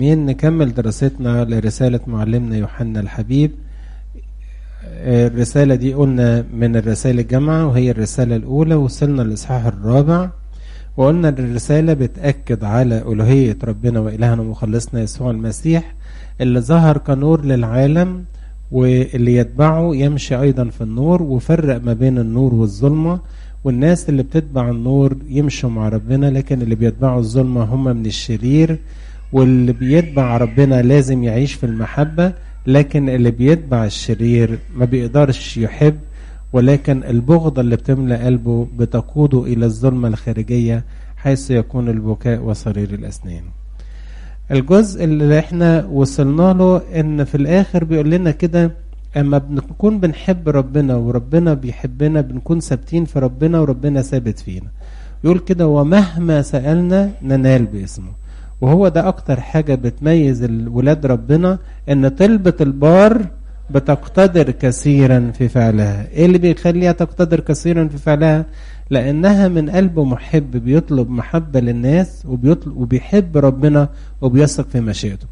نكمل دراستنا لرسالة معلمنا يوحنا الحبيب الرسالة دي قلنا من الرسائل الجامعة وهي الرسالة الأولى وصلنا للإصحاح الرابع وقلنا إن الرسالة بتأكد على ألوهية ربنا وإلهنا ومخلصنا يسوع المسيح اللي ظهر كنور للعالم واللي يتبعه يمشي أيضا في النور وفرق ما بين النور والظلمة والناس اللي بتتبع النور يمشوا مع ربنا لكن اللي بيتبعوا الظلمة هم من الشرير واللي بيتبع ربنا لازم يعيش في المحبة لكن اللي بيتبع الشرير ما بيقدرش يحب ولكن البغضة اللي بتملى قلبه بتقوده إلى الظلمة الخارجية حيث يكون البكاء وصرير الأسنان الجزء اللي احنا وصلنا له ان في الاخر بيقول لنا كده اما بنكون بنحب ربنا وربنا بيحبنا بنكون ثابتين في ربنا وربنا ثابت فينا يقول كده ومهما سألنا ننال باسمه وهو ده اكتر حاجة بتميز ولاد ربنا ان طلبة البار بتقتدر كثيرا في فعلها ايه اللي بيخليها تقتدر كثيرا في فعلها لانها من قلبه محب بيطلب محبة للناس وبيطلب وبيحب ربنا وبيثق في مشيئته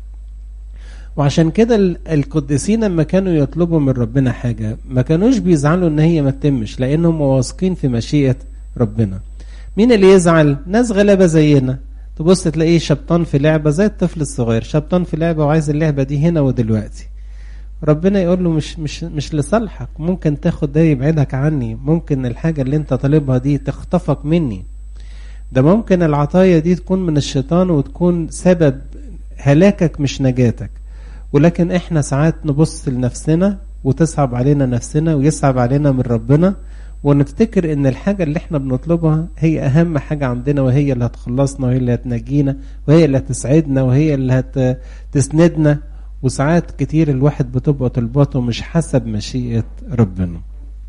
وعشان كده القديسين لما كانوا يطلبوا من ربنا حاجة ما كانوش بيزعلوا ان هي ما تتمش لانهم واثقين في مشيئة ربنا مين اللي يزعل ناس غلابة زينا تبص تلاقيه شبطان في لعبة زي الطفل الصغير شبطان في لعبة وعايز اللعبة دي هنا ودلوقتي ربنا يقول له مش مش مش لصالحك ممكن تاخد ده يبعدك عني ممكن الحاجة اللي انت طالبها دي تخطفك مني ده ممكن العطايا دي تكون من الشيطان وتكون سبب هلاكك مش نجاتك ولكن احنا ساعات نبص لنفسنا وتصعب علينا نفسنا ويصعب علينا من ربنا ونفتكر ان الحاجة اللي احنا بنطلبها هي اهم حاجة عندنا وهي اللي هتخلصنا وهي اللي هتنجينا وهي اللي هتسعدنا وهي اللي هتسندنا وساعات كتير الواحد بتبقى طلباته مش حسب مشيئة ربنا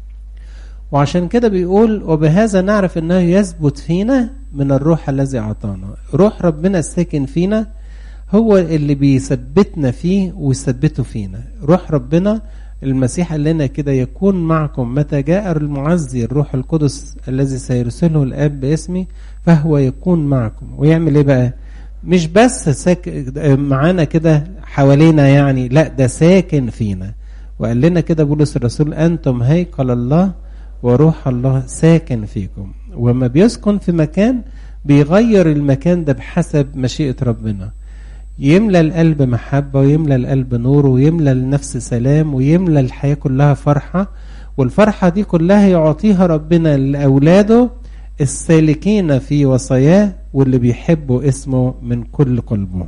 وعشان كده بيقول وبهذا نعرف انه يثبت فينا من الروح الذي اعطانا روح ربنا الساكن فينا هو اللي بيثبتنا فيه ويثبته فينا روح ربنا المسيح قال لنا كده يكون معكم متى جاء المعزي الروح القدس الذي سيرسله الاب باسمي فهو يكون معكم ويعمل ايه بقى مش بس ساك... معانا كده حوالينا يعني لا ده ساكن فينا وقال لنا كده بولس الرسول انتم هيكل الله وروح الله ساكن فيكم وما بيسكن في مكان بيغير المكان ده بحسب مشيئة ربنا يملى القلب محبة ويملى القلب نور ويملى النفس سلام ويملى الحياة كلها فرحة والفرحة دي كلها يعطيها ربنا لأولاده السالكين في وصاياه واللي بيحبوا اسمه من كل قلبه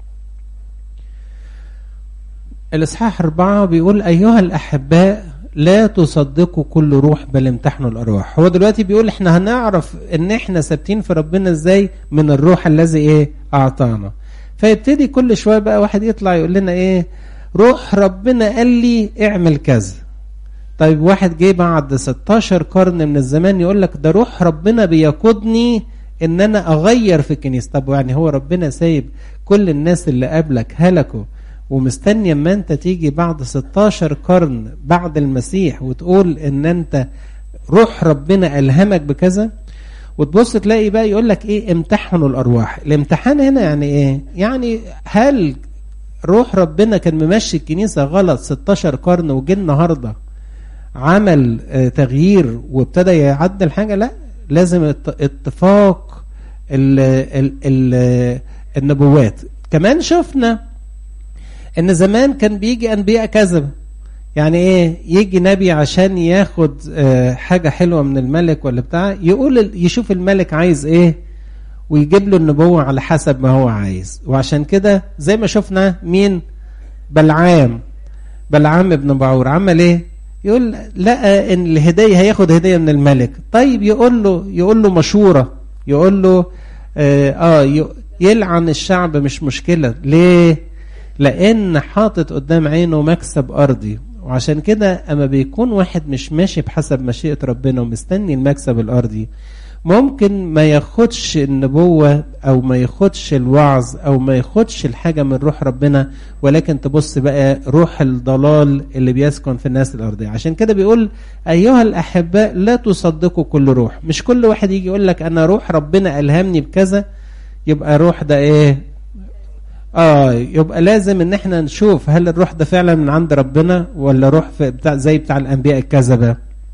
الإصحاح أربعة بيقول أيها الأحباء لا تصدقوا كل روح بل امتحنوا الأرواح هو دلوقتي بيقول احنا هنعرف ان احنا ثابتين في ربنا ازاي من الروح الذي ايه أعطانا فيبتدي كل شوية بقى واحد يطلع يقول لنا ايه روح ربنا قال لي اعمل كذا طيب واحد جه بعد 16 قرن من الزمان يقول لك ده روح ربنا بيقودني ان انا اغير في الكنيسه طب يعني هو ربنا سايب كل الناس اللي قبلك هلكوا ومستني اما انت تيجي بعد 16 قرن بعد المسيح وتقول ان انت روح ربنا الهمك بكذا وتبص تلاقي بقى يقول لك ايه امتحنوا الارواح الامتحان هنا يعني ايه يعني هل روح ربنا كان ممشي الكنيسه غلط 16 قرن وجه النهارده عمل تغيير وابتدى يعدل حاجه لا لازم اتفاق ال ال ال النبوات كمان شفنا ان زمان كان بيجي انبياء كذب يعني ايه يجي نبي عشان ياخد حاجة حلوة من الملك ولا بتاع يقول يشوف الملك عايز ايه ويجيب له النبوة على حسب ما هو عايز وعشان كده زي ما شفنا مين بلعام بلعام ابن بعور عمل ايه يقول لقى ان الهدية هياخد هدية من الملك طيب يقول له يقول له مشورة يقول له اه, آه يلعن الشعب مش مشكلة ليه لان حاطط قدام عينه مكسب ارضي وعشان كده اما بيكون واحد مش ماشي بحسب مشيئة ربنا ومستني المكسب الارضي ممكن ما ياخدش النبوة او ما ياخدش الوعظ او ما ياخدش الحاجة من روح ربنا ولكن تبص بقى روح الضلال اللي بيسكن في الناس الارضية عشان كده بيقول ايها الاحباء لا تصدقوا كل روح مش كل واحد يجي يقول لك انا روح ربنا الهمني بكذا يبقى روح ده ايه اه يبقى لازم ان احنا نشوف هل الروح ده فعلا من عند ربنا ولا روح في بتاع زي بتاع الانبياء الكذبه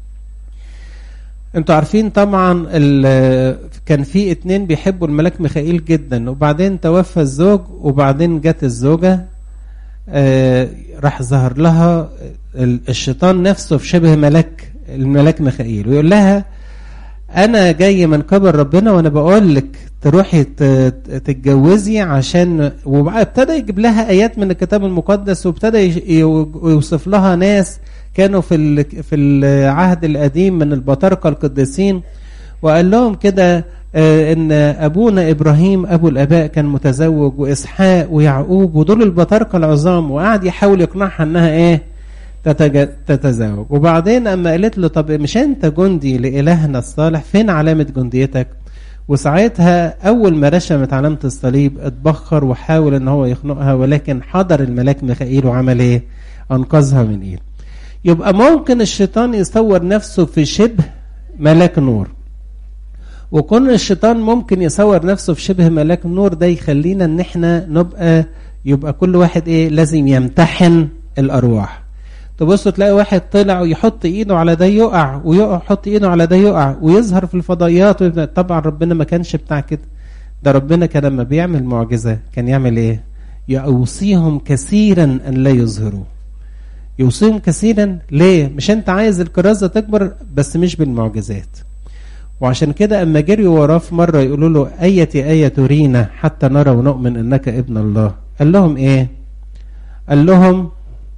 انتوا عارفين طبعا كان في اتنين بيحبوا الملاك ميخائيل جدا وبعدين توفى الزوج وبعدين جت الزوجه آه راح ظهر لها الشيطان نفسه في شبه ملاك الملاك ميخائيل ويقول لها انا جاي من قبل ربنا وانا بقول لك تروحي تتجوزي عشان وابتدى يجيب لها ايات من الكتاب المقدس وابتدى يوصف لها ناس كانوا في في العهد القديم من البطاركه القديسين وقال لهم كده ان ابونا ابراهيم ابو الاباء كان متزوج واسحاق ويعقوب ودول البطاركه العظام وقعد يحاول يقنعها انها ايه تتزوج وبعدين اما قالت له طب مش انت جندي لالهنا الصالح فين علامه جنديتك وساعتها اول ما رشمت علامه الصليب اتبخر وحاول ان هو يخنقها ولكن حضر الملاك ميخائيل وعمل ايه انقذها من ايده يبقى ممكن الشيطان يصور نفسه في شبه ملاك نور وكون الشيطان ممكن يصور نفسه في شبه ملاك نور ده يخلينا ان احنا نبقى يبقى كل واحد ايه لازم يمتحن الارواح تبص تلاقي واحد طلع ويحط ايده على ده يقع ويقع يحط ايده على ده يقع ويظهر في الفضائيات طبعا ربنا ما كانش بتاع كده ده ربنا كان لما بيعمل معجزه كان يعمل ايه يوصيهم كثيرا ان لا يظهروا يوصيهم كثيرا ليه مش انت عايز الكرازه تكبر بس مش بالمعجزات وعشان كده اما جريوا وراه في مره يقولوا له اية ايه ترينا حتى نرى ونؤمن انك ابن الله قال لهم ايه قال لهم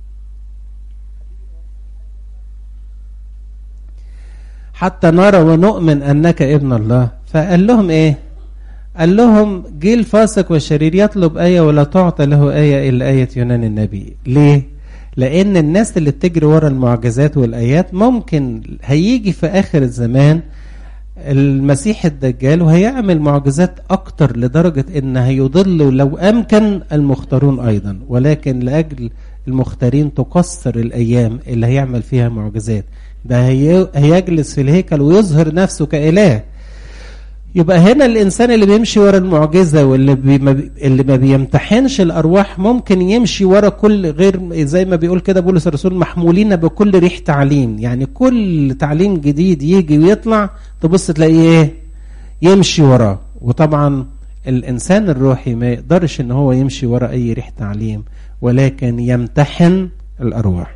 حتى نرى ونؤمن انك ابن الله فقال لهم ايه قال لهم جيل فاسق وشرير يطلب آية ولا تعطى له آية إلا آية يونان النبي ليه؟ لأن الناس اللي بتجري ورا المعجزات والآيات ممكن هيجي في آخر الزمان المسيح الدجال وهيعمل معجزات أكتر لدرجة إن هيضل لو أمكن المختارون أيضا ولكن لأجل المختارين تقصر الأيام اللي هيعمل فيها معجزات ده هيجلس في الهيكل ويظهر نفسه كإله يبقى هنا الانسان اللي بيمشي ورا المعجزه واللي بي ما بي اللي ما بيمتحنش الارواح ممكن يمشي ورا كل غير زي ما بيقول كده بولس الرسول محمولين بكل ريح تعليم يعني كل تعليم جديد يجي ويطلع تبص تلاقيه ايه يمشي وراه وطبعا الانسان الروحي ما يقدرش ان هو يمشي ورا اي ريح تعليم ولكن يمتحن الارواح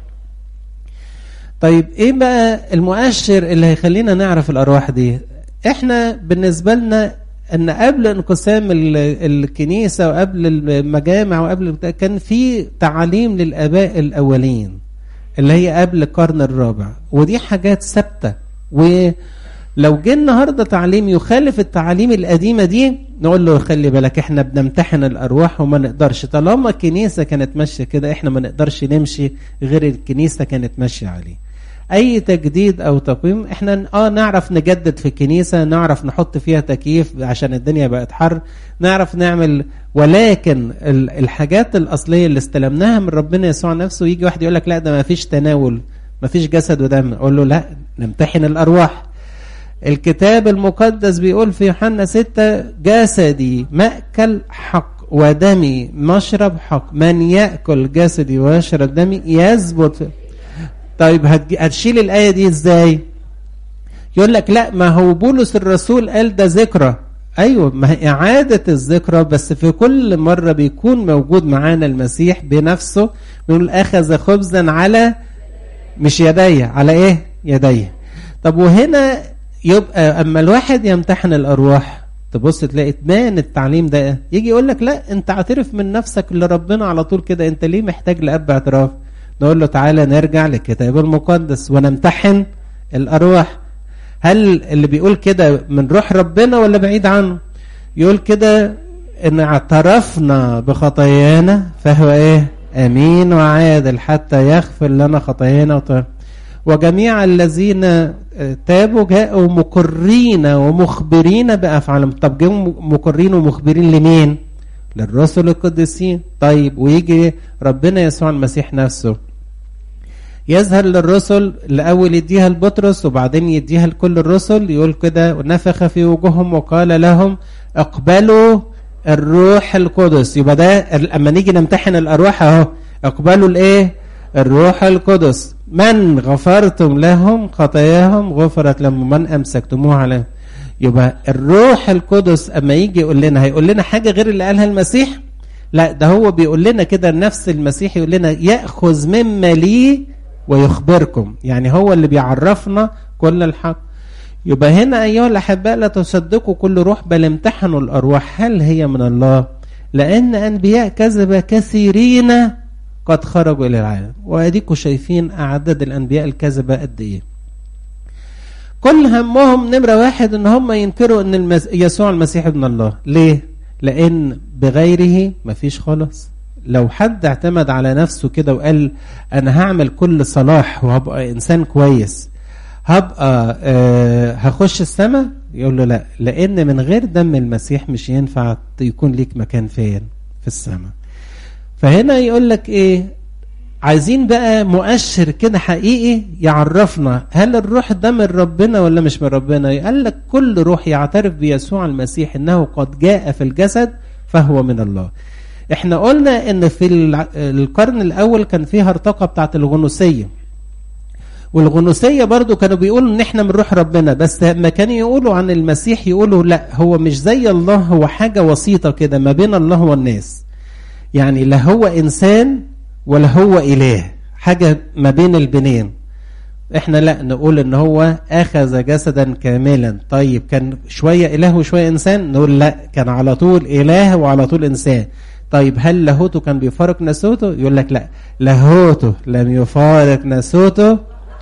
طيب ايه بقى المؤشر اللي هيخلينا نعرف الارواح دي احنا بالنسبة لنا ان قبل انقسام الكنيسة وقبل المجامع وقبل كان في تعاليم للاباء الاولين اللي هي قبل القرن الرابع ودي حاجات ثابتة ولو جه النهاردة تعليم يخالف التعاليم القديمة دي نقول له خلي بالك احنا بنمتحن الارواح وما نقدرش طالما الكنيسة كانت ماشية كده احنا ما نقدرش نمشي غير الكنيسة كانت ماشية عليه اي تجديد او تقويم احنا اه نعرف نجدد في الكنيسه نعرف نحط فيها تكييف عشان الدنيا بقت حر نعرف نعمل ولكن الحاجات الاصليه اللي استلمناها من ربنا يسوع نفسه يجي واحد يقول لك لا ده ما فيش تناول ما فيش جسد ودم اقول له لا نمتحن الارواح الكتاب المقدس بيقول في يوحنا 6 جسدي مأكل حق ودمي مشرب حق من يأكل جسدي ويشرب دمي يثبت في طيب هتشيل الآية دي ازاي يقول لك لا ما هو بولس الرسول قال ده ذكرى ايوه ما هي اعاده الذكرى بس في كل مره بيكون موجود معانا المسيح بنفسه بيقول اخذ خبزا على مش يدي على ايه يدي طب وهنا يبقى اما الواحد يمتحن الارواح تبص تلاقي تبان التعليم ده يجي يقول لك لا انت اعترف من نفسك لربنا على طول كده انت ليه محتاج لاب اعتراف نقول له تعالى نرجع للكتاب المقدس ونمتحن الارواح هل اللي بيقول كده من روح ربنا ولا بعيد عنه يقول كده ان اعترفنا بخطايانا فهو ايه امين وعادل حتى يغفر لنا خطايانا وجميع الذين تابوا جاءوا مقرين ومخبرين بافعالهم طب جاءوا مقرين ومخبرين لمين للرسل القديسين طيب ويجي ربنا يسوع المسيح نفسه يظهر للرسل الاول يديها لبطرس وبعدين يديها لكل الرسل يقول كده ونفخ في وجوههم وقال لهم اقبلوا الروح القدس يبقى ده لما نيجي نمتحن الارواح اهو اقبلوا الايه الروح القدس من غفرتم لهم خطاياهم غفرت لهم من امسكتموه عليهم يبقى الروح القدس اما يجي يقول لنا هيقول لنا حاجه غير اللي قالها المسيح لا ده هو بيقول لنا كده نفس المسيح يقول لنا ياخذ مما لي ويخبركم يعني هو اللي بيعرفنا كل الحق يبقى هنا ايها الاحباء لا تصدقوا كل روح بل امتحنوا الارواح هل هي من الله لان انبياء كذبه كثيرين قد خرجوا الى العالم واديكم شايفين اعداد الانبياء الكذبه قد ايه كل همهم نمره واحد ان هم ينكروا ان المس... يسوع المسيح ابن الله ليه لان بغيره مفيش خلاص لو حد اعتمد على نفسه كده وقال انا هعمل كل صلاح وهبقى انسان كويس هبقى أه هخش السماء يقول له لا لان من غير دم المسيح مش ينفع يكون ليك مكان فين في السماء فهنا يقول لك ايه عايزين بقى مؤشر كده حقيقي يعرفنا هل الروح ده من ربنا ولا مش من ربنا قال لك كل روح يعترف بيسوع المسيح انه قد جاء في الجسد فهو من الله احنا قلنا ان في القرن الاول كان فيها ارتقى بتاعت الغنوسيه والغنوسية برضو كانوا بيقولوا ان احنا من روح ربنا بس لما كانوا يقولوا عن المسيح يقولوا لا هو مش زي الله هو حاجة وسيطة كده ما بين الله والناس يعني لا هو انسان ولا هو اله حاجة ما بين البنين احنا لا نقول ان هو اخذ جسدا كاملا طيب كان شوية اله وشوية انسان نقول لا كان على طول اله وعلى طول انسان طيب هل لاهوته كان بيفارق ناسوته يقول لك لا لاهوته لم يفارق ناسوته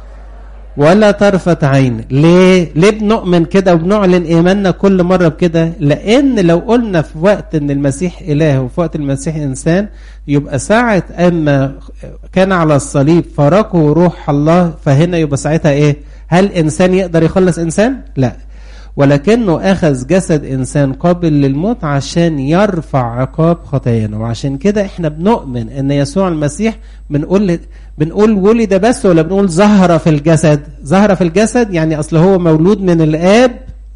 ولا طرفة عين ليه ليه بنؤمن كده وبنعلن ايماننا كل مرة بكده لان لو قلنا في وقت ان المسيح اله وفي وقت المسيح انسان يبقى ساعة اما كان على الصليب فارقه روح الله فهنا يبقى ساعتها ايه هل انسان يقدر يخلص انسان لا ولكنه اخذ جسد انسان قابل للموت عشان يرفع عقاب خطايانا وعشان كده احنا بنؤمن ان يسوع المسيح بنقول بنقول ولد بس ولا بنقول ظهر في الجسد ظهر في الجسد يعني اصل هو مولود من الاب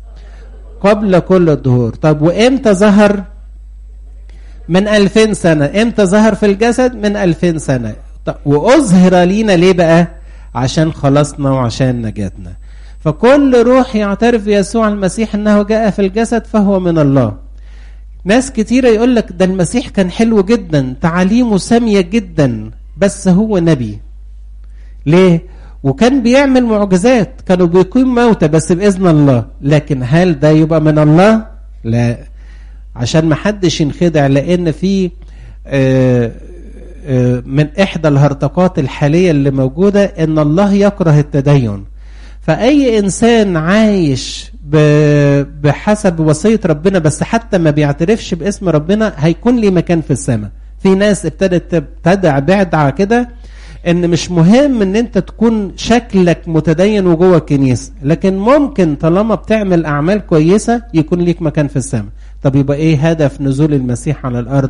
قبل كل الدهور طب وامتى ظهر من ألفين سنة امتى ظهر في الجسد من ألفين سنة طب وأظهر لينا ليه بقى عشان خلصنا وعشان نجاتنا فكل روح يعترف بيسوع المسيح انه جاء في الجسد فهو من الله ناس كتيرة يقول لك ده المسيح كان حلو جدا تعاليمه سامية جدا بس هو نبي ليه وكان بيعمل معجزات كانوا بيقيم موتى بس بإذن الله لكن هل ده يبقى من الله لا عشان ما حدش ينخدع لأن في آه آه من إحدى الهرطقات الحالية اللي موجودة إن الله يكره التدين فأي إنسان عايش بحسب وصية ربنا بس حتى ما بيعترفش باسم ربنا هيكون ليه مكان في السماء في ناس ابتدت تبتدع بعدع كده ان مش مهم ان انت تكون شكلك متدين وجوه الكنيسه لكن ممكن طالما بتعمل اعمال كويسه يكون ليك مكان في السماء طب يبقى ايه هدف نزول المسيح على الارض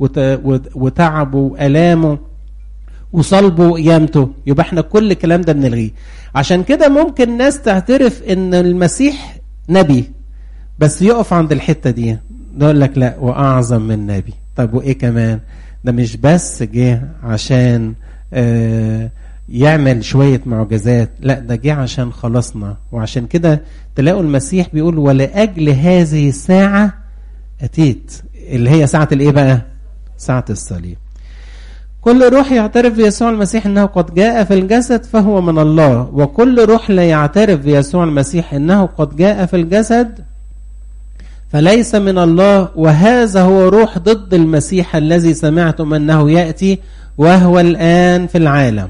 وتعبه والامه وصلبه وقيامته يبقى احنا كل الكلام ده بنلغيه عشان كده ممكن ناس تعترف ان المسيح نبي بس يقف عند الحته دي نقول لك لا واعظم من نبي طب وايه كمان ده مش بس جه عشان آه يعمل شوية معجزات لا ده جه عشان خلصنا وعشان كده تلاقوا المسيح بيقول ولأجل هذه الساعة أتيت اللي هي ساعة الإيه بقى ساعة الصليب كل روح يعترف بيسوع المسيح انه قد جاء في الجسد فهو من الله وكل روح لا يعترف بيسوع المسيح انه قد جاء في الجسد فليس من الله وهذا هو روح ضد المسيح الذي سمعتم انه ياتي وهو الان في العالم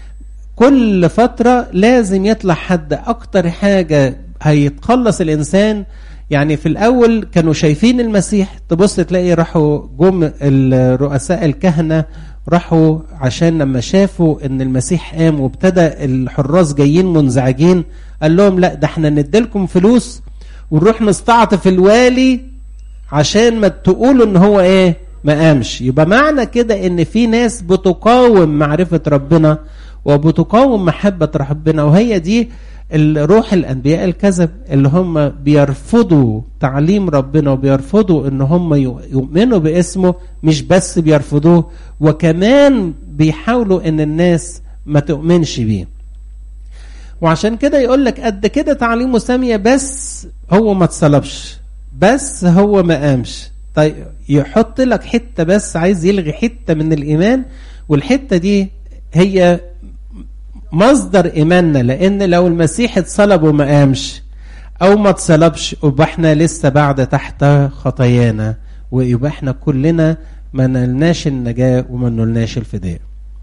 كل فتره لازم يطلع حد اكتر حاجه هيتخلص الانسان يعني في الاول كانوا شايفين المسيح تبص تلاقي راحوا جم الرؤساء الكهنه راحوا عشان لما شافوا ان المسيح قام وابتدى الحراس جايين منزعجين قال لهم لا ده احنا نديلكم فلوس ونروح نستعطف الوالي عشان ما تقولوا ان هو ايه ما قامش يبقى معنى كده ان في ناس بتقاوم معرفة ربنا وبتقاوم محبة ربنا وهي دي الروح الانبياء الكذب اللي هم بيرفضوا تعليم ربنا وبيرفضوا ان هم يؤمنوا باسمه مش بس بيرفضوه وكمان بيحاولوا ان الناس ما تؤمنش بيه وعشان كده يقول لك قد كده تعليمه سامية بس هو ما اتصلبش بس هو ما قامش طيب يحط لك حتة بس عايز يلغي حتة من الإيمان والحتة دي هي مصدر إيماننا لأن لو المسيح اتصلب وما قامش أو ما اتصلبش يبقى احنا لسه بعد تحت خطايانا ويبقى احنا كلنا ما نلناش النجاة وما نلناش الفداء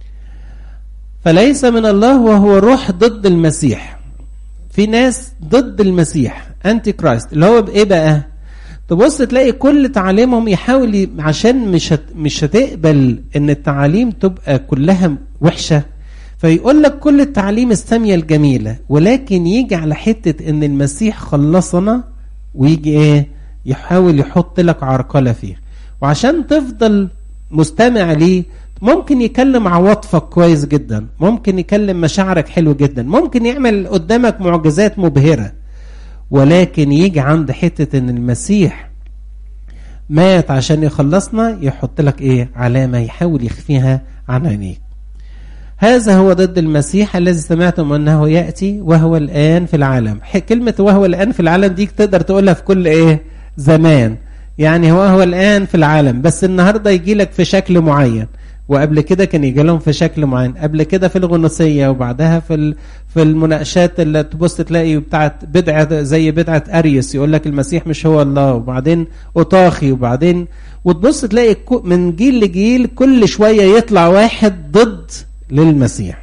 فليس من الله وهو روح ضد المسيح في ناس ضد المسيح انتي كرايست اللي هو بايه بقى تبص تلاقي كل تعاليمهم يحاول ي... عشان مش هت... مش هتقبل ان التعاليم تبقى كلها وحشه فيقول لك كل التعاليم الساميه الجميله ولكن يجي على حته ان المسيح خلصنا ويجي ايه يحاول يحط لك عرقله فيه وعشان تفضل مستمع ليه ممكن يكلم عواطفك كويس جدا ممكن يكلم مشاعرك حلو جدا ممكن يعمل قدامك معجزات مبهرة ولكن يجي عند حتة ان المسيح مات عشان يخلصنا يحط لك ايه علامة يحاول يخفيها عن عينيك هذا هو ضد المسيح الذي سمعتم انه ياتي وهو الان في العالم كلمه وهو الان في العالم دي تقدر تقولها في كل ايه زمان يعني هو هو الان في العالم بس النهارده يجي لك في شكل معين وقبل كده كان يجي لهم في شكل معين قبل كده في الغنوصيه وبعدها في في المناقشات اللي تبص تلاقي بتاعت بدعه زي بدعه اريوس يقول لك المسيح مش هو الله وبعدين اوطاخي وبعدين وتبص تلاقي من جيل لجيل كل شويه يطلع واحد ضد للمسيح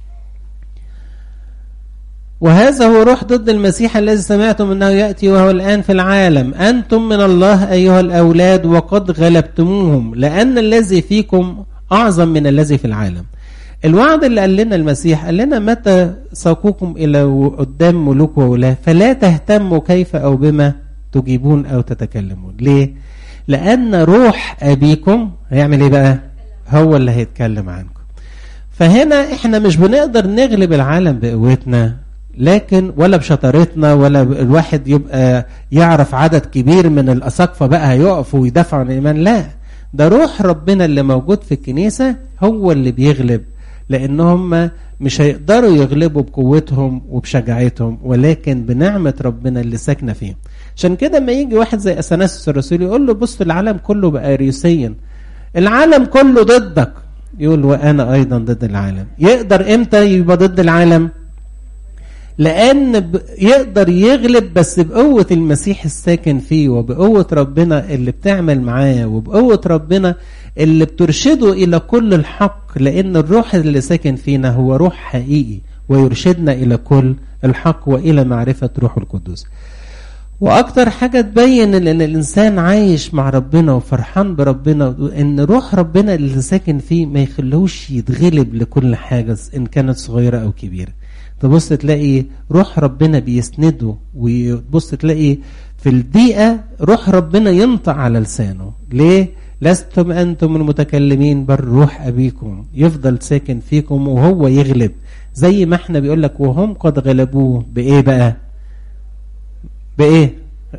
وهذا هو روح ضد المسيح الذي سمعتم انه ياتي وهو الان في العالم انتم من الله ايها الاولاد وقد غلبتموهم لان الذي فيكم اعظم من الذي في العالم الوعد اللي قال لنا المسيح قال لنا متى ساقوكم الى قدام ملوك وولاه فلا تهتموا كيف او بما تجيبون او تتكلمون ليه لان روح ابيكم هيعمل ايه بقى هو اللي هيتكلم عنكم فهنا احنا مش بنقدر نغلب العالم بقوتنا لكن ولا بشطارتنا ولا الواحد يبقى يعرف عدد كبير من الاساقفه بقى هيقفوا ويدافعوا عن الايمان لا ده روح ربنا اللي موجود في الكنيسه هو اللي بيغلب لان هم مش هيقدروا يغلبوا بقوتهم وبشجاعتهم ولكن بنعمه ربنا اللي ساكنه فيهم عشان كده لما يجي واحد زي اثناسيوس الرسول يقول له بص العالم كله بقى اريوسيا العالم كله ضدك يقول وانا ايضا ضد العالم يقدر امتى يبقى ضد العالم لان يقدر يغلب بس بقوه المسيح الساكن فيه وبقوه ربنا اللي بتعمل معاه وبقوه ربنا اللي بترشده الى كل الحق لان الروح اللي ساكن فينا هو روح حقيقي ويرشدنا الى كل الحق والى معرفه روح القدس واكتر حاجه تبين ان الانسان عايش مع ربنا وفرحان بربنا ان روح ربنا اللي ساكن فيه ما يخلوش يتغلب لكل حاجه ان كانت صغيره او كبيره تبص تلاقي روح ربنا بيسنده وتبص تلاقي في الدقيقة روح ربنا ينطق على لسانه ليه؟ لستم أنتم المتكلمين بل روح أبيكم يفضل ساكن فيكم وهو يغلب زي ما احنا بيقول لك وهم قد غلبوه بإيه بقى؟ بإيه؟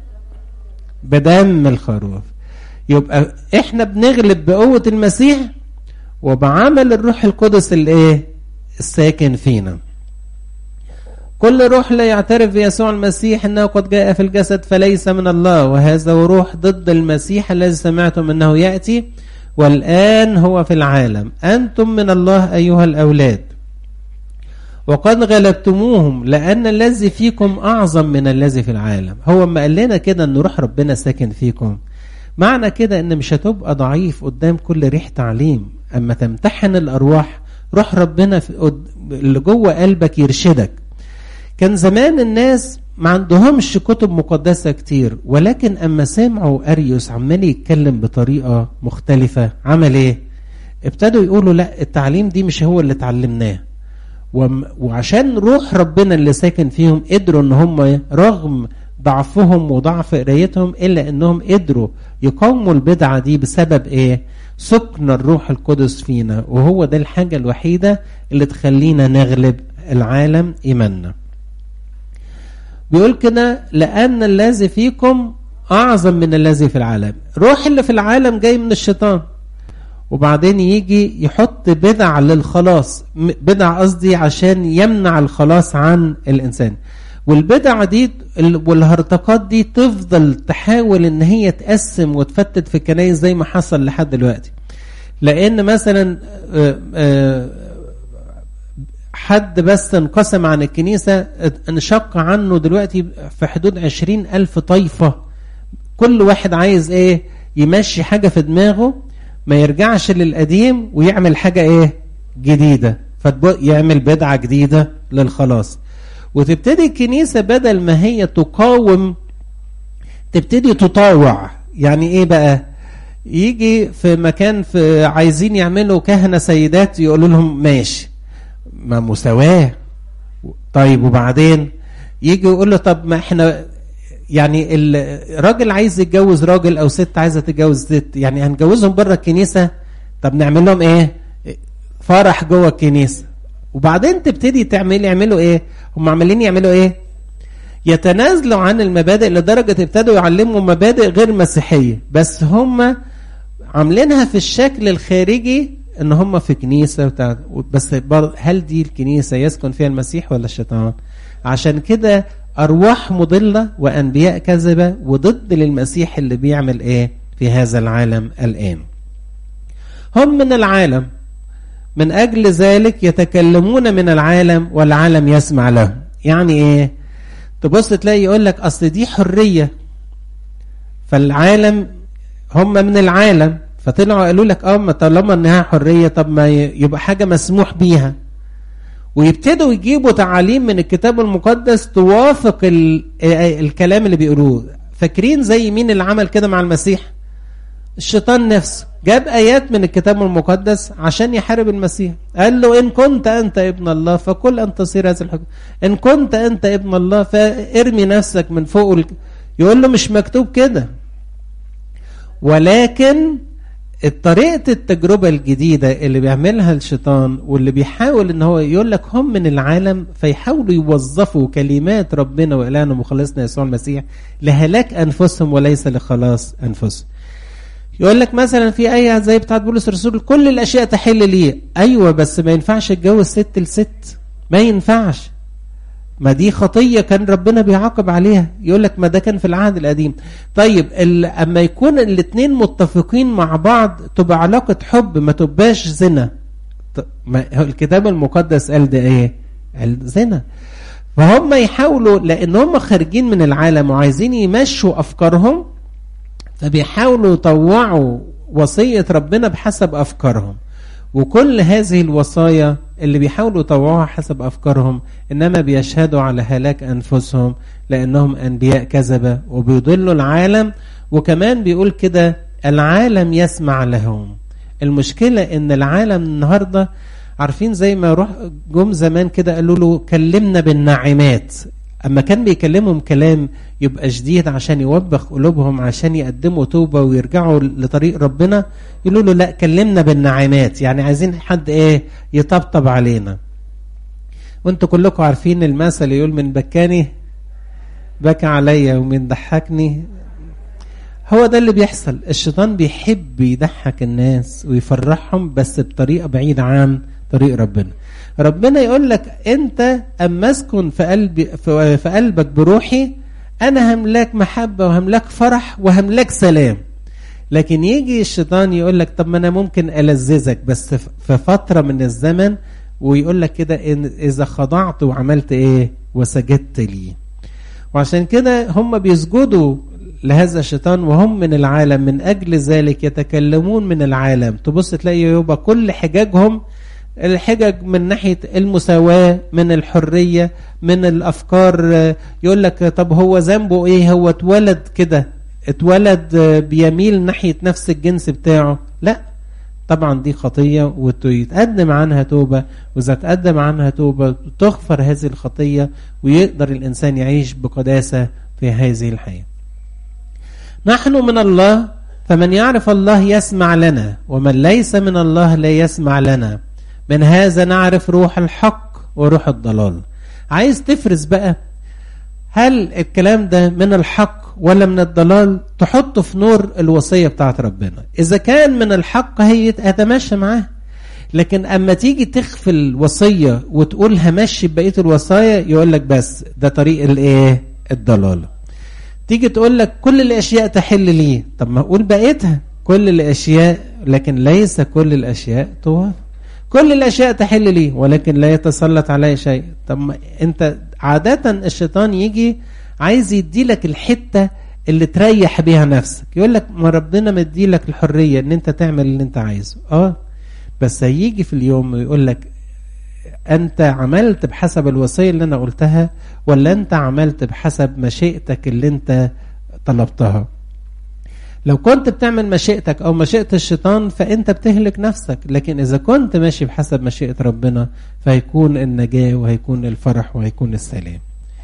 بدم الخروف يبقى احنا بنغلب بقوة المسيح وبعمل الروح القدس الايه؟ الساكن فينا كل روح لا يعترف بيسوع المسيح انه قد جاء في الجسد فليس من الله وهذا روح ضد المسيح الذي سمعتم انه ياتي والان هو في العالم انتم من الله ايها الاولاد وقد غلبتموهم لان الذي فيكم اعظم من الذي في العالم هو ما قال لنا كده ان روح ربنا ساكن فيكم معنى كده ان مش هتبقى ضعيف قدام كل ريح تعليم اما تمتحن الارواح روح ربنا في اللي جوه قلبك يرشدك كان زمان الناس ما عندهمش كتب مقدسة كتير ولكن أما سمعوا أريوس عمال يتكلم بطريقة مختلفة عمل إيه؟ ابتدوا يقولوا لا التعليم دي مش هو اللي اتعلمناه وعشان روح ربنا اللي ساكن فيهم قدروا ان هم رغم ضعفهم وضعف قرايتهم الا انهم قدروا يقاوموا البدعه دي بسبب ايه؟ سكن الروح القدس فينا وهو ده الحاجه الوحيده اللي تخلينا نغلب العالم ايماننا. بيقول كده لأن الذي فيكم أعظم من الذي في العالم روح اللي في العالم جاي من الشيطان وبعدين يجي يحط بدع للخلاص بدع قصدي عشان يمنع الخلاص عن الإنسان والبدع دي والهرطقات دي تفضل تحاول ان هي تقسم وتفتت في الكنايس زي ما حصل لحد دلوقتي لان مثلا حد بس انقسم عن الكنيسة انشق عنه دلوقتي في حدود عشرين ألف طايفة كل واحد عايز ايه يمشي حاجة في دماغه ما يرجعش للقديم ويعمل حاجة ايه جديدة فيعمل بدعة جديدة للخلاص وتبتدي الكنيسة بدل ما هي تقاوم تبتدي تطاوع يعني ايه بقى يجي في مكان في عايزين يعملوا كهنة سيدات يقولوا لهم ماشي ما مساواة طيب وبعدين يجي يقول له طب ما احنا يعني الراجل عايز يتجوز راجل او ست عايزه تتجوز ست يعني هنجوزهم بره الكنيسه طب نعمل لهم ايه فرح جوه الكنيسه وبعدين تبتدي تعمل يعملوا ايه هم عمالين يعملوا ايه يتنازلوا عن المبادئ لدرجة ابتدوا يعلموا مبادئ غير مسيحية بس هم عاملينها في الشكل الخارجي ان هم في كنيسة بتاع بس هل دي الكنيسة يسكن فيها المسيح ولا الشيطان عشان كده أرواح مضلة وأنبياء كذبة وضد للمسيح اللي بيعمل إيه في هذا العالم الآن هم من العالم من أجل ذلك يتكلمون من العالم والعالم يسمع لهم يعني إيه تبص تلاقي يقول لك أصل دي حرية فالعالم هم من العالم فطلعوا قالوا لك اه طالما انها حريه طب ما يبقى حاجه مسموح بيها ويبتدوا يجيبوا تعاليم من الكتاب المقدس توافق ال... الكلام اللي بيقولوه فاكرين زي مين اللي عمل كده مع المسيح الشيطان نفسه جاب ايات من الكتاب المقدس عشان يحارب المسيح قال له ان كنت انت ابن الله فكل ان تصير هذا الحكم ان كنت انت ابن الله فارمي نفسك من فوق ال... يقول له مش مكتوب كده ولكن طريقة التجربة الجديدة اللي بيعملها الشيطان واللي بيحاول ان هو يقول لك هم من العالم فيحاولوا يوظفوا كلمات ربنا وإلهنا ومخلصنا يسوع المسيح لهلاك أنفسهم وليس لخلاص أنفسهم يقول لك مثلا في آية زي بتاعت بولس الرسول كل الأشياء تحل لي أيوة بس ما ينفعش تتجوز ست لست ما ينفعش ما دي خطية كان ربنا بيعاقب عليها يقول لك ما ده كان في العهد القديم طيب اما يكون الاثنين متفقين مع بعض تبقى علاقة حب ما تبقاش زنا الكتاب المقدس قال ده ايه قال زنا فهم يحاولوا لان هم خارجين من العالم وعايزين يمشوا افكارهم فبيحاولوا يطوعوا وصية ربنا بحسب افكارهم وكل هذه الوصايا اللي بيحاولوا يطوعوها حسب أفكارهم إنما بيشهدوا على هلاك أنفسهم لأنهم أنبياء كذبة وبيضلوا العالم وكمان بيقول كده العالم يسمع لهم المشكلة إن العالم النهاردة عارفين زي ما روح جم زمان كده قالوا له كلمنا بالناعمات أما كان بيكلمهم كلام يبقى شديد عشان يوبخ قلوبهم عشان يقدموا توبة ويرجعوا لطريق ربنا يقولوا له لا كلمنا بالنعمات يعني عايزين حد ايه يطبطب علينا وانتوا كلكم عارفين المثل يقول من بكاني بكى عليا ومن ضحكني هو ده اللي بيحصل الشيطان بيحب يضحك الناس ويفرحهم بس بطريقة بعيدة عن طريق ربنا ربنا يقول لك انت اما اسكن في قلبي في قلبك بروحي انا هملاك محبه وهملاك فرح وهملاك سلام لكن يجي الشيطان يقول لك طب ما انا ممكن الذذك بس في فتره من الزمن ويقول لك كده إن اذا خضعت وعملت ايه وسجدت لي وعشان كده هم بيسجدوا لهذا الشيطان وهم من العالم من اجل ذلك يتكلمون من العالم تبص تلاقي يبقى كل حجاجهم الحجج من ناحية المساواة من الحرية من الأفكار يقول لك طب هو ذنبه إيه هو اتولد كده اتولد بيميل ناحية نفس الجنس بتاعه لا طبعا دي خطية ويتقدم عنها توبة وإذا تقدم عنها توبة تغفر هذه الخطية ويقدر الإنسان يعيش بقداسة في هذه الحياة نحن من الله فمن يعرف الله يسمع لنا ومن ليس من الله لا يسمع لنا من هذا نعرف روح الحق وروح الضلال عايز تفرز بقى هل الكلام ده من الحق ولا من الضلال تحطه في نور الوصية بتاعت ربنا إذا كان من الحق هي هتمشى معاه لكن أما تيجي تخفي الوصية وتقول همشي بقية الوصايا يقول لك بس ده طريق الايه الضلالة تيجي تقول لك كل الأشياء تحل لي طب ما أقول بقيتها كل الأشياء لكن ليس كل الأشياء توافق كل الأشياء تحل لي ولكن لا يتسلط علي شيء طب ما أنت عادة الشيطان يجي عايز يدي لك الحتة اللي تريح بيها نفسك يقول لك ما ربنا مدي لك الحرية ان انت تعمل اللي انت عايزه اه بس هيجي في اليوم ويقول لك انت عملت بحسب الوصية اللي انا قلتها ولا انت عملت بحسب مشيئتك اللي انت طلبتها لو كنت بتعمل مشيئتك او مشيئة الشيطان فانت بتهلك نفسك لكن اذا كنت ماشي بحسب مشيئة ربنا فهيكون النجاة وهيكون الفرح وهيكون السلام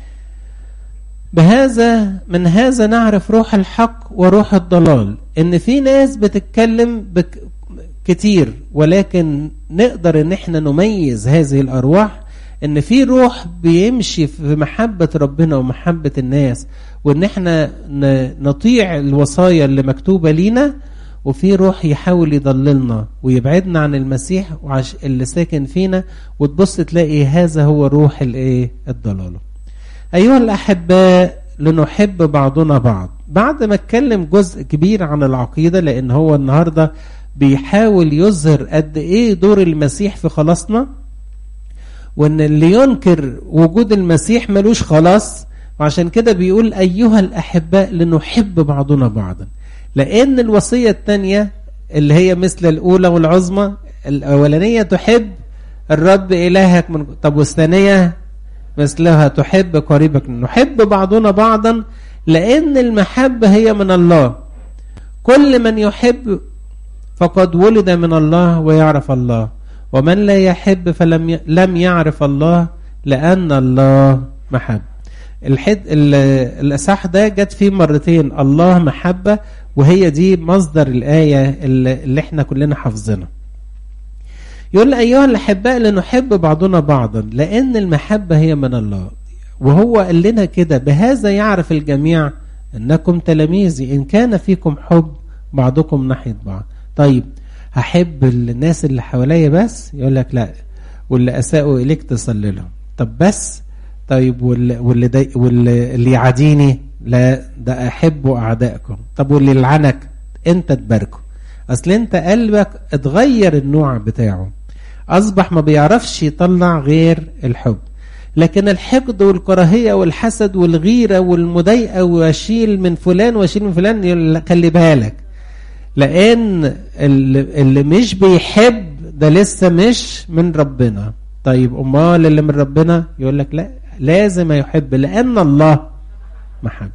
بهذا من هذا نعرف روح الحق وروح الضلال ان في ناس بتتكلم بك كتير ولكن نقدر ان احنا نميز هذه الارواح ان في روح بيمشي في محبة ربنا ومحبة الناس وان احنا نطيع الوصايا اللي مكتوبة لينا وفي روح يحاول يضللنا ويبعدنا عن المسيح وعش اللي ساكن فينا وتبص تلاقي هذا هو روح الايه الضلال ايها الاحباء لنحب بعضنا بعض بعد ما اتكلم جزء كبير عن العقيدة لان هو النهاردة بيحاول يظهر قد ايه دور المسيح في خلاصنا وان اللي ينكر وجود المسيح ملوش خلاص وعشان كده بيقول ايها الاحباء لنحب بعضنا بعضا لان الوصية الثانية اللي هي مثل الاولى والعظمى الاولانية تحب الرب الهك من طب والثانية مثلها تحب قريبك نحب بعضنا بعضا لان المحبة هي من الله كل من يحب فقد ولد من الله ويعرف الله ومن لا يحب فلم ي... لم يعرف الله لأن الله محب الحد الأصح ده جت فيه مرتين الله محبة وهي دي مصدر الآية اللي احنا كلنا حافظينها يقول أيها الأحباء لنحب بعضنا بعضا لأن المحبة هي من الله وهو قال لنا كده بهذا يعرف الجميع أنكم تلاميذي إن كان فيكم حب بعضكم ناحية بعض طيب هحب الناس اللي حواليا بس يقول لك لا واللي اساءوا اليك تصلي لهم طب بس طيب واللي واللي, دي واللي اللي يعاديني لا ده احب اعدائكم طب واللي يلعنك انت تباركه اصل انت قلبك اتغير النوع بتاعه اصبح ما بيعرفش يطلع غير الحب لكن الحقد والكراهية والحسد والغيرة والمضايقة واشيل من فلان واشيل من فلان خلي بالك لان اللي مش بيحب ده لسه مش من ربنا طيب امال اللي من ربنا يقول لك لا لازم يحب لان الله محب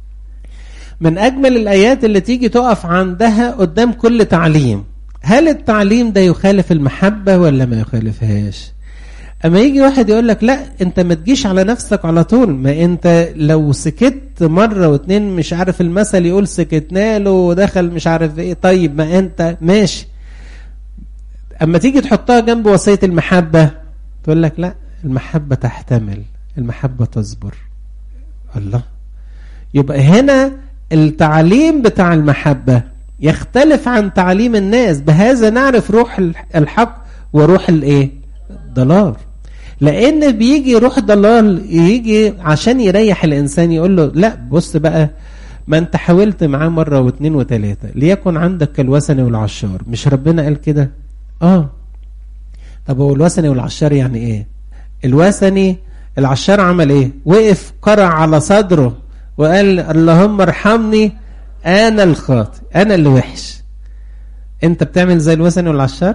من اجمل الايات اللي تيجي تقف عندها قدام كل تعليم هل التعليم ده يخالف المحبة ولا ما يخالفهاش اما يجي واحد يقول لك لا انت ما تجيش على نفسك على طول ما انت لو سكت مرة واتنين مش عارف المثل يقول سكتنا له ودخل مش عارف ايه طيب ما انت ماشي اما تيجي تحطها جنب وصية المحبة تقول لك لا المحبة تحتمل المحبة تصبر الله يبقى هنا التعليم بتاع المحبة يختلف عن تعليم الناس بهذا نعرف روح الحق وروح الايه ضلال لان بيجي روح ضلال يجي عشان يريح الانسان يقول له لا بص بقى ما انت حاولت معاه مرة واثنين وثلاثة ليكن عندك كالوثني والعشار مش ربنا قال كده اه طب هو الوثني والعشار يعني ايه الوثني العشار عمل ايه وقف قرع على صدره وقال اللهم ارحمني انا الخاطئ انا اللي وحش انت بتعمل زي الوثني والعشار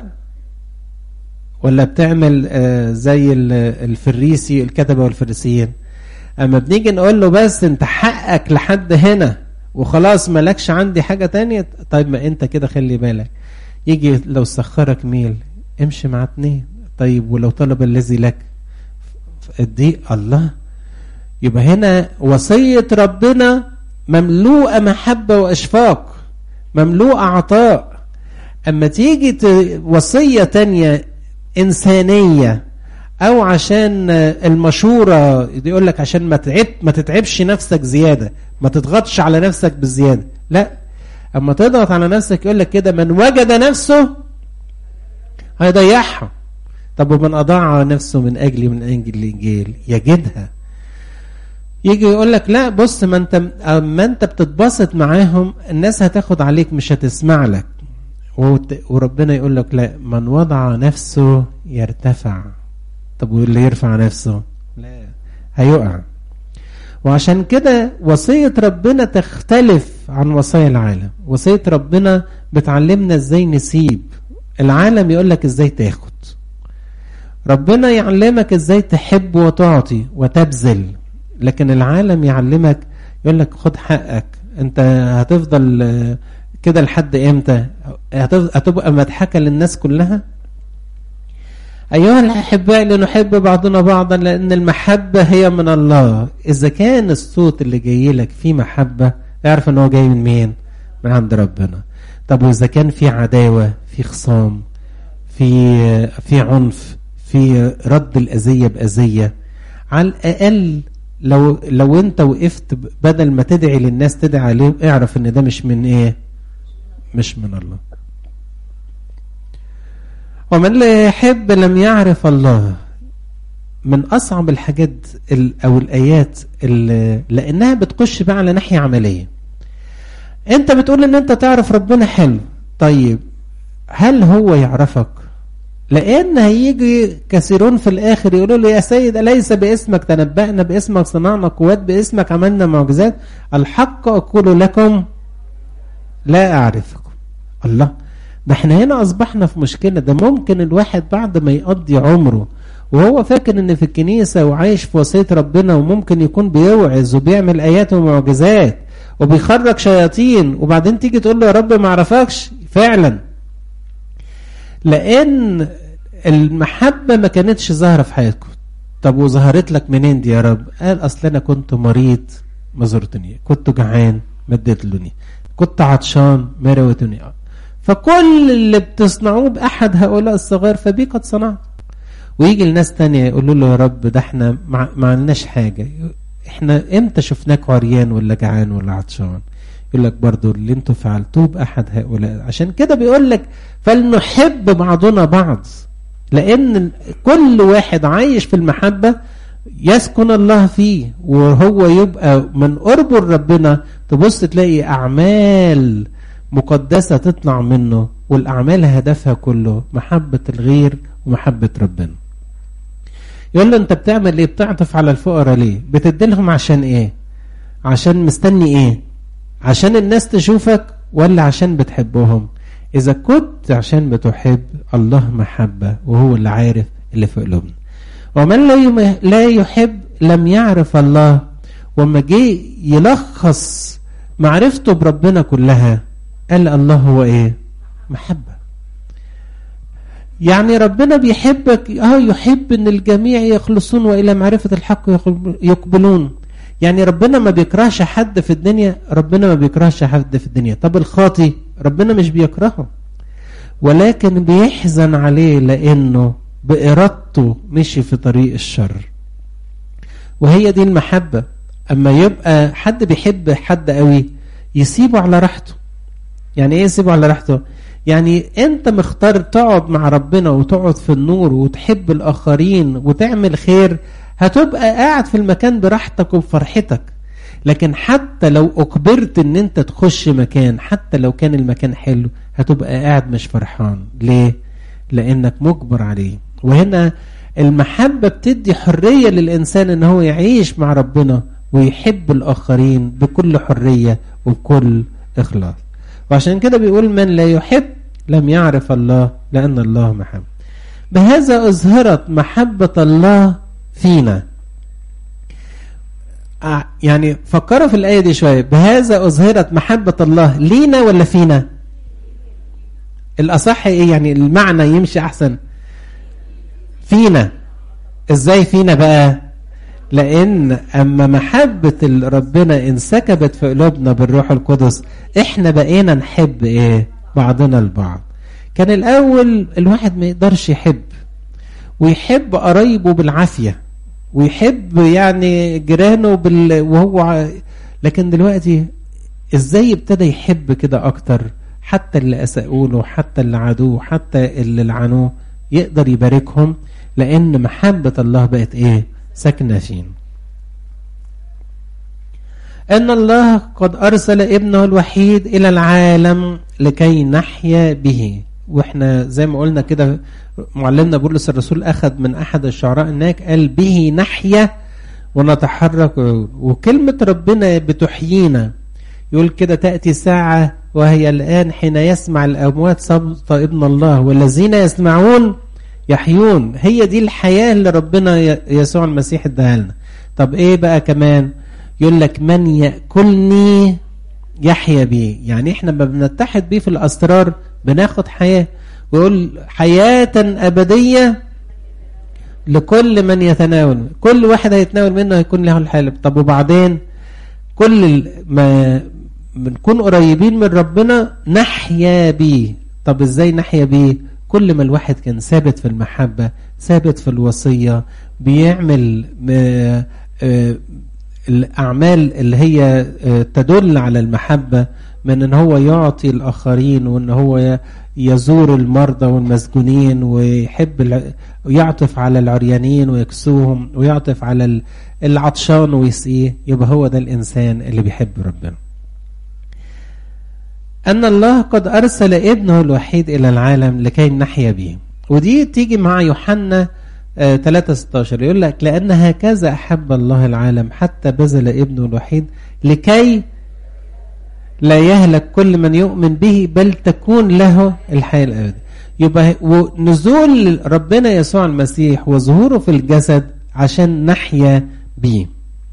ولا بتعمل آه زي الفريسي الكتبة والفريسيين اما بنيجي نقول له بس انت حقك لحد هنا وخلاص مالكش عندي حاجة تانية طيب ما انت كده خلي بالك يجي لو سخرك ميل امشي مع اتنين طيب ولو طلب الذي لك دي الله يبقى هنا وصية ربنا مملوءة محبة وإشفاق مملوءة عطاء أما تيجي وصية تانية إنسانية او عشان المشورة يقول لك عشان ما تعب ما تتعبش نفسك زيادة ما تضغطش على نفسك بالزيادة لا اما تضغط على نفسك يقول لك كده من وجد نفسه هيضيعها طب ومن اضاع نفسه من اجلي من اجل الانجيل يجدها يجي يقول لك لا بص ما انت اما انت بتتبسط معاهم الناس هتاخد عليك مش هتسمع لك وربنا يقول لك لا من وضع نفسه يرتفع طب واللي يرفع نفسه لا هيقع وعشان كده وصية ربنا تختلف عن وصايا العالم وصية ربنا بتعلمنا ازاي نسيب العالم يقول لك ازاي تاخد ربنا يعلمك ازاي تحب وتعطي وتبذل لكن العالم يعلمك يقول لك خد حقك انت هتفضل كده لحد امتى هتبقى مضحكه للناس كلها ايها الاحباء لنحب بعضنا بعضا لان المحبه هي من الله اذا كان الصوت اللي جاي لك فيه محبه اعرف ان هو جاي من مين من عند ربنا طب واذا كان في عداوه في خصام في في عنف في رد الاذيه باذيه على الاقل لو لو انت وقفت بدل ما تدعي للناس تدعي عليهم اعرف ان ده مش من ايه مش من الله ومن لا يحب لم يعرف الله من اصعب الحاجات او الايات اللي لانها بتخش بقى على ناحيه عمليه انت بتقول ان انت تعرف ربنا حلو طيب هل هو يعرفك لان هيجي كثيرون في الاخر يقولوا له يا سيد اليس باسمك تنبأنا باسمك صنعنا قوات باسمك عملنا معجزات الحق اقول لكم لا اعرفكم الله ده احنا هنا اصبحنا في مشكله ده ممكن الواحد بعد ما يقضي عمره وهو فاكر ان في الكنيسه وعايش في وصيه ربنا وممكن يكون بيوعظ وبيعمل ايات ومعجزات وبيخرج شياطين وبعدين تيجي تقول له يا رب ما اعرفكش فعلا لان المحبه ما كانتش ظاهره في حياتكم طب وظهرت لك منين دي يا رب قال اصل انا كنت مريض ما زرتني كنت جعان ما اديتلوني كنت عطشان ما رويتني فكل اللي بتصنعوه باحد هؤلاء الصغار فبيه قد صنعت ويجي الناس تانية يقولوا له يا رب ده احنا ما عملناش حاجه احنا امتى شفناك عريان ولا جعان ولا عطشان يقول لك برضو اللي انتوا فعلتوه باحد هؤلاء عشان كده بيقول لك فلنحب بعضنا بعض لان كل واحد عايش في المحبه يسكن الله فيه وهو يبقى من قربه لربنا تبص تلاقي اعمال مقدسه تطلع منه والاعمال هدفها كله محبه الغير ومحبه ربنا يقول له انت بتعمل ايه بتعطف على الفقراء ليه بتديلهم عشان ايه عشان مستني ايه عشان الناس تشوفك ولا عشان بتحبهم اذا كنت عشان بتحب الله محبة وهو اللي عارف اللي في قلوبنا ومن لا لا يحب لم يعرف الله وما جه يلخص معرفته بربنا كلها قال الله هو ايه محبه يعني ربنا بيحبك اه يحب ان الجميع يخلصون والى معرفه الحق يقبلون يعني ربنا ما بيكرهش حد في الدنيا ربنا ما بيكرهش حد في الدنيا طب الخاطي ربنا مش بيكرهه ولكن بيحزن عليه لانه بارادته مشي في طريق الشر وهي دي المحبه اما يبقى حد بيحب حد قوي يسيبه على راحته يعني ايه يسيبه على راحته يعني انت مختار تقعد مع ربنا وتقعد في النور وتحب الاخرين وتعمل خير هتبقى قاعد في المكان براحتك وبفرحتك لكن حتى لو اجبرت ان انت تخش مكان حتى لو كان المكان حلو هتبقى قاعد مش فرحان ليه لانك مجبر عليه وهنا المحبة بتدي حرية للإنسان إن هو يعيش مع ربنا ويحب الآخرين بكل حرية وبكل إخلاص وعشان كده بيقول من لا يحب لم يعرف الله لأن الله محب بهذا أظهرت محبة الله فينا يعني فكروا في الآية دي شوية بهذا أظهرت محبة الله لينا ولا فينا الأصح إيه يعني المعنى يمشي أحسن فينا إزاي فينا بقى لأن أما محبة ربنا انسكبت في قلوبنا بالروح القدس إحنا بقينا نحب إيه بعضنا البعض كان الأول الواحد ما يقدرش يحب ويحب قرايبه بالعافية ويحب يعني جيرانه بال... وهو ع- لكن دلوقتي ازاي ابتدى يحب كده اكتر حتى اللي اساءوا له حتى اللي عادوه حتى اللي لعنوه يقدر يباركهم لان محبة الله بقت ايه ساكنة فين ان الله قد ارسل ابنه الوحيد الى العالم لكي نحيا به واحنا زي ما قلنا كده معلمنا بولس الرسول اخذ من احد الشعراء هناك قال به نحيا ونتحرك وكلمة ربنا بتحيينا يقول كده تأتي ساعة وهي الآن حين يسمع الأموات صوت ابن الله والذين يسمعون يحيون هي دي الحياة اللي ربنا ي- يسوع المسيح اداها لنا طب ايه بقى كمان يقول لك من يأكلني يحيا بيه يعني احنا ما بنتحد بيه في الأسرار بناخد حياة ويقول حياة أبدية لكل من يتناول كل واحد هيتناول منه هيكون له الحالة طب وبعدين كل ال- ما بنكون قريبين من ربنا نحيا بيه طب ازاي نحيا بيه كل ما الواحد كان ثابت في المحبة ثابت في الوصية بيعمل م- آه، الأعمال اللي هي آه، تدل على المحبة من ان هو يعطي الآخرين وان هو ي- يزور المرضى والمسجونين ويحب الع- ويعطف على العريانين ويكسوهم ويعطف على ال- العطشان ويسقيه يبقى هو ده الإنسان اللي بيحب ربنا أن الله قد أرسل ابنه الوحيد إلى العالم لكي نحيا به ودي تيجي مع يوحنا آه 3:16 يقول لك لأن هكذا أحب الله العالم حتى بذل ابنه الوحيد لكي لا يهلك كل من يؤمن به بل تكون له الحياة الأبدية يبقى ونزول ربنا يسوع المسيح وظهوره في الجسد عشان نحيا به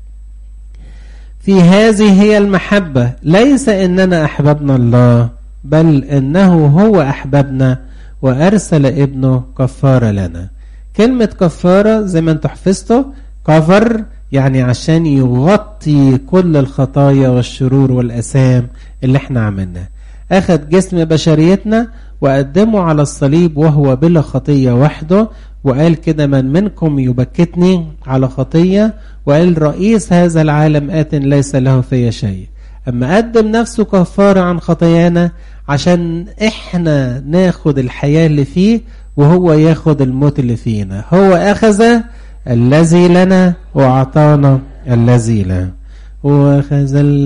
في هذه هي المحبة ليس إننا أحببنا الله بل إنه هو أحببنا وأرسل ابنه كفارة لنا كلمة كفارة زي ما انتوا حفظتوا كفر يعني عشان يغطي كل الخطايا والشرور والأسام اللي احنا عملناه أخذ جسم بشريتنا وقدمه على الصليب وهو بلا خطية وحده وقال كده من منكم يبكتني على خطية وقال رئيس هذا العالم آت ليس له في شيء أما قدم نفسه كفارة عن خطايانا عشان إحنا ناخد الحياة اللي فيه وهو ياخد الموت اللي فينا هو أخذ الذي لنا وأعطانا الذي له وأخذ